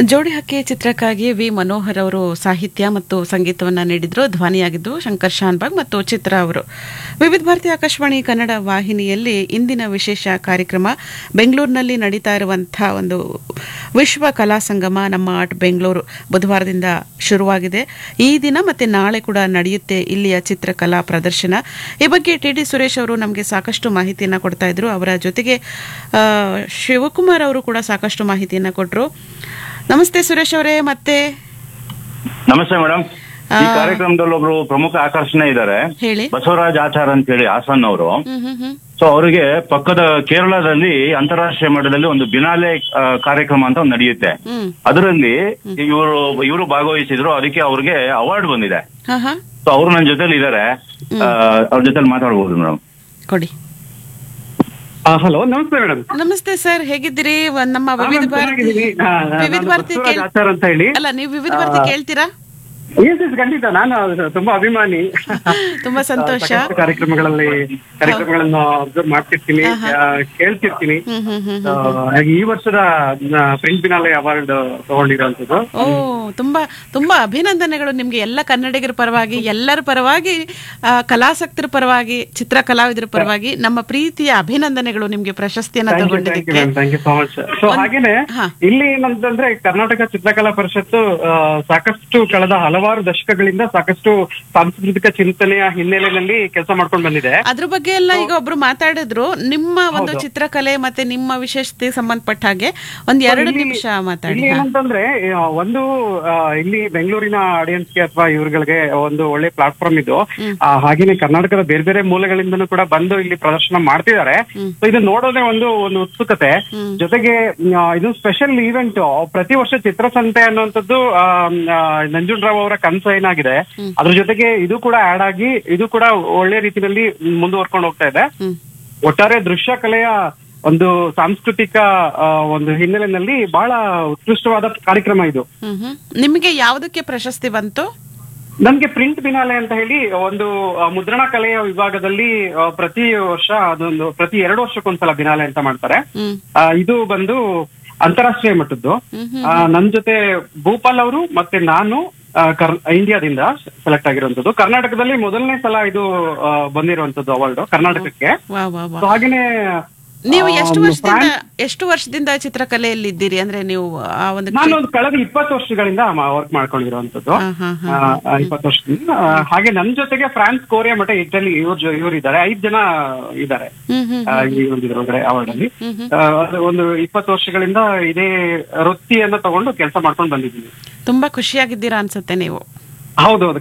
ಜೋಡಿ ಹಕ್ಕಿ ಚಿತ್ರಕ್ಕಾಗಿ ವಿ ಮನೋಹರ್ ಅವರು ಸಾಹಿತ್ಯ ಮತ್ತು ಸಂಗೀತವನ್ನು ನೀಡಿದ್ರು ಧ್ವನಿಯಾಗಿದ್ದು ಶಂಕರ್ ಶಾನ್ಬಾಗ್ ಮತ್ತು ಚಿತ್ರ ಅವರು ವಿವಿಧ ಭಾರತಿ ಆಕಾಶವಾಣಿ ಕನ್ನಡ ವಾಹಿನಿಯಲ್ಲಿ ಇಂದಿನ ವಿಶೇಷ ಕಾರ್ಯಕ್ರಮ ಬೆಂಗಳೂರಿನಲ್ಲಿ ನಡೀತಾ ಇರುವಂತಹ ಒಂದು ವಿಶ್ವ ಕಲಾ ಸಂಗಮ ನಮ್ಮ ಆರ್ಟ್ ಬೆಂಗಳೂರು ಬುಧವಾರದಿಂದ ಶುರುವಾಗಿದೆ ಈ ದಿನ ಮತ್ತೆ ನಾಳೆ ಕೂಡ ನಡೆಯುತ್ತೆ ಇಲ್ಲಿಯ ಚಿತ್ರಕಲಾ ಪ್ರದರ್ಶನ ಈ ಬಗ್ಗೆ ಟಿ ಡಿ ಸುರೇಶ್ ಅವರು ನಮಗೆ ಸಾಕಷ್ಟು ಮಾಹಿತಿಯನ್ನು ಕೊಡ್ತಾ ಇದ್ರು ಅವರ ಜೊತೆಗೆ ಆ, ಶಿವಕುಮಾರ್ ಅವರು ಕೂಡ ಸಾಕಷ್ಟು ಮಾಹಿತಿಯನ್ನು ಕೊಟ್ಟರು ನಮಸ್ತೆ ಸುರೇಶ್ ಅವರೇ ಮತ್ತೆ ನಮಸ್ತೆ ಮೇಡಮ್ ಈ ಆ. ಕಾರ್ಯಕ್ರಮದಲ್ಲಿ ಒಬ್ರು ಪ್ರಮುಖ ಆಕರ್ಷಣೆ ಇದ್ದಾರೆ ಹೇಳಿ ಬಸವರಾಜ್ ಆಚಾರ್ ಅಂತ ಹೇಳಿ ಹಾಸನ್ ಅವರು ಹ್ಮ್ ಹ್ಮ್ ಹ್ಮ್ ಸೊ ಅವರಿಗೆ ಪಕ್ಕದ ಕೇರಳದಲ್ಲಿ ಅಂತಾರಾಷ್ಟ್ರೀಯ ಮಟ್ಟದಲ್ಲಿ ಒಂದು ಬಿನಾಲೆ ಆ, ಕಾರ್ಯಕ್ರಮ ಅಂತ ಒಂದು ನಡೆಯುತ್ತೆ ಹ್ಮ್ ಅದರಲ್ಲಿ ಇವರು ಇವರು ಭಾಗವಹಿಸಿದ್ರು ಅದಕ್ಕೆ ಅವ್ರಿಗೆ ಅವಾರ್ಡ್ ಬಂದಿದೆ ಹಾ ಹಾ ಸೊ ಅವರು ನನ್ನ ಜೊತೆಲಿ ಇದ್ದಾರೆ ಅವ್ರ ಜೊತೆಲಿ ಮಾತಾಡ್ಬೋದು ಮೇಡಮ್ ಕೊಡಿ ಹಲೋ ನಮಸ್ತೆ ಮೇಡಮ್ ನಮಸ್ತೆ ಸರ್ ಹೇಗಿದ್ದೀರಿ ಒಂದ್ ನಮ್ಮ ವಿವಿಧ ಭಾರತಿ ವಿವಿಧ ಭಾರತಿ ಕೇಳ್- ಆಚಾರ್ ಅಂತ ಹೇಳಿ ಅಲ್ಲ ನೀವು ವಿವಿಧ ಭಾರತಿ ಕೇಳ್ತೀರಾ ಎಸ್ ಎಸ್ ಖಂಡಿತ ನಾನು ಅದು ತುಂಬಾ ಅಭಿಮಾನಿ ತುಂಬಾ ಸಂತೋಷ ಸಾಕಷ್ಟು ಕಾರ್ಯಕ್ರಮಗಳಲ್ಲಿ ಕಾರ್ಯಕ್ರಮಗಳನ್ನು ಅಬ್ಸರ್ವ್ ಮಾಡ್ತಿರ್ತೀನಿ ಆ, ಕೇಳ್ತಿರ್ತೀನಿ ಹ್ಮ್ ಹ್ಮ್ ಹ್ಮ್ ಆ, ಹಾಗೆ ಈ ವರ್ಷದ ಪ್ರಿಂಟ್ ಬಿನಾಲೆ ಅವಾರ್ಡ್ ತಗೊಂಡಿರುವಂತದ್ದು ಓ ತುಂಬಾ ತುಂಬಾ ಅಭಿನಂದನೆಗಳು ನಿಮ್ಗೆ ಎಲ್ಲ ಕನ್ನಡಿಗರ ಪರವಾಗಿ ಎಲ್ಲರ ಪರವಾಗಿ ಆ, ಕಲಾಸಕ್ತರ ಪರವಾಗಿ ಚಿತ್ರ ಕಲಾವಿದರ ಪರವಾಗಿ ನಮ್ಮ ಪ್ರೀತಿಯ ಅಭಿನಂದನೆಗಳು ನಿಮ್ಗೆ ಪ್ರಶಸ್ತಿಯನ್ನ ಥ್ಯಾಂಕ್ ಯು ತಗೊಂಡಿದ್ದಕ್ಕೆ thank you so much so ಹಾಗೇನೆ ಹಾ. ಇಲ್ಲಿ ಏನಂತಂದ್ರೆ ಕರ್ನಾಟಕ ಚಿತ್ರಕಲಾ ಪರಿಷತ್ತು ಆ, ಸಾಕಷ್ಟು ಕಳೆದ ಹಲವಾರು ದಶಕಗಳಿಂದ ಸಾಕಷ್ಟು ಸಾಂಸ್ಕೃತಿಕ ಚಿಂತನೆಯ ಹಿನ್ನೆಲೆಯಲ್ಲಿ ಕೆಲಸ ಮಾಡ್ಕೊಂಡು ಬಂದಿದೆ ಅದ್ರ ಬಗ್ಗೆ ಎಲ್ಲ ಈಗ ಒಬ್ರು ಮಾತಾಡಿದ್ರು ನಿಮ್ಮ ಒಂದು ಚಿತ್ರಕಲೆ ಮತ್ತೆ ನಿಮ್ಮ ವಿಶೇಷತೆ ಸಂಬಂಧಪಟ್ಟ ಹಾಗೆ ಒಂದ್ ಎರಡು ಇಲ್ಲಿ- ನಿಮಿಷ ಮಾತಾಡಿ ಇಲ್ಲಿ ಹಾ. ಏನಂತಂದ್ರೆ ಆ, ಒಂದು ಆ, ಇಲ್ಲಿ ಬೆಂಗಳೂರಿನ ಆಡಿಯನ್ಸ್ಗೆ ಅಥವಾ ಇವ್ರುಗಳಿಗೆ ಒಂದು ಒಳ್ಳೆ ಪ್ಲಾಟ್ಫಾರ್ಮ್ ಇದು ಆ, ಹಾಗೇನೆ ಕರ್ನಾಟಕದ ಬೇರೆ ಬೇರೆ ಮೂಲಗಳಿಂದನೂ ಕೂಡ ಬಂದು ಇಲ್ಲಿ ಪ್ರದರ್ಶನ ಮಾಡ್ತಿದ್ದಾರೆ ಸೊ ಇದು ನೋಡೋದೇ ಒಂದು ಒಂದು ಉತ್ಸುಕತೆ ಜೊತೆಗೆ ಆ, ಇದು ಸ್ಪೆಷಲ್ ಈವೆಂಟ್ ಪ್ರತಿ ವರ್ಷ ಚಿತ್ರಸಂತೆ ಅನ್ನುವಂಥದ್ದು ಆ, ಆ, ನಂಜುಂಡರಾವ್ ಅವರ ಕನಸು ಏನಾಗಿದೆ ಅದ್ರ ಜೊತೆಗೆ ಇದು ಕೂಡ ಆಡ್ ಆಗಿ ಇದು ಕೂಡ ಒಳ್ಳೆ ರೀತಿಯಲ್ಲಿ ಮುಂದುವರ್ಕೊಂಡು ಹೋಗ್ತಾ ಇದೆ ಹ್ಮ್. ಒಟ್ಟಾರೆ ದೃಶ್ಯ ಕಲೆಯ ಒಂದು ಸಾಂಸ್ಕೃತಿಕ ಆ, ಒಂದು ಹಿನ್ನೆಲೆಯಲ್ಲಿ ಬಹಳ ಉತ್ಕೃಷ್ಟವಾದ ಕಾರ್ಯಕ್ರಮ ಇದು ಹ್ಮ್ ಹ್ಮ್ ನಿಮಗೆ ಯಾವುದಕ್ಕೆ ಪ್ರಶಸ್ತಿ ಬಂತು ನಮ್ಗೆ ಪ್ರಿಂಟ್ ಬಿನಾಲೆ ಅಂತ ಹೇಳಿ ಒಂದು ಆ, ಮುದ್ರಣ ಕಲೆಯ ವಿಭಾಗದಲ್ಲಿ ಆ, ಪ್ರತಿ ವರ್ಷ ಅದೊಂದು ಪ್ರತಿ ಎರಡು ವರ್ಷಕ್ಕೊಂದ್ಸಲ ಬಿನಾಲೆ ಅಂತ ಮಾಡ್ತಾರೆ ಹ್ಮ್ ಆ, ಇದು ಬಂದು ಅಂತಾರಾಷ್ಟ್ರೀಯ ಮಟ್ಟದ್ದು ಹ್ಮ್ ಆ, ನನ್ ಜೊತೆ ಭೂಪಾಲ್ ಅವರು ಮತ್ತೆ ನಾನು ಆ, ಕರ್ ಇಂಡಿಯಾದಿಂದ ಸೆಲೆಕ್ಟ್ ಆಗಿರುವಂತದ್ದು ಕರ್ನಾಟಕದಲ್ಲಿ ಮೊದಲನೇ ಸಲ ಇದು ಆ, ಬಂದಿರುವಂತದ್ದು ಅವಾರ್ಡ್ ಕರ್ನಾಟಕಕ್ಕೆ ವಾ ವಾ ವಾ So ಹಾಗೇನೆ ನೀವು ಆ, ಎಷ್ಟು ಒಂದು ವರ್ಷದಿಂದ ಎಷ್ಟು ವರ್ಷದಿಂದ ಚಿತ್ರಕಲೆಯಲ್ಲಿ ಇದ್ದೀರಿ ಅಂದ್ರೆ ನೀವು ಆ ಒಂದು ನಾನು ಒಂದು ಕಳೆದ ಇಪ್ಪತ್ತು ವರ್ಷಗಳಿಂದ ವರ್ಕ್ ಮಾಡ್ಕೊಂಡಿರುವಂತದ್ದು ಹಾ, ಹಾ, ಹಾ. ಇಪ್ಪತ್ತು ವರ್ಷದಿಂದ ಆ, ಹಾಗೆ ನನ್ನ ಜೊತೆಗೆ ಫ್ರಾನ್ಸ್ ಕೋರಿಯಾ ಮತ್ತೆ ಇಟಲಿ ಇವ್ರ ಇವ್ರು ಇದ್ದಾರೆ ಐದ್ ಜನ ಇದ್ದಾರೆ ಹ್ಮ್ ಹ್ಮ್ ಆ, ಈ ಒಂದು ಇದ್ರೊಳಗಡೆ ಅವಾರ್ಡ್ ಅಲ್ಲಿ ಆ, ಅದು ಒಂದು ಇಪ್ಪತ್ತು ವರ್ಷಗಳಿಂದ ಇದೇ ವೃತ್ತಿಯನ್ನ ತಗೊಂಡು ಕೆಲಸ ಮಾಡ್ಕೊಂಡು ಬಂದಿದ್ದೀನಿ ತುಂಬಾ ಖುಷಿಯಾಗಿದ್ದೀರಾ ಅನ್ಸುತ್ತೆ ನೀವು ಹೌದೌದು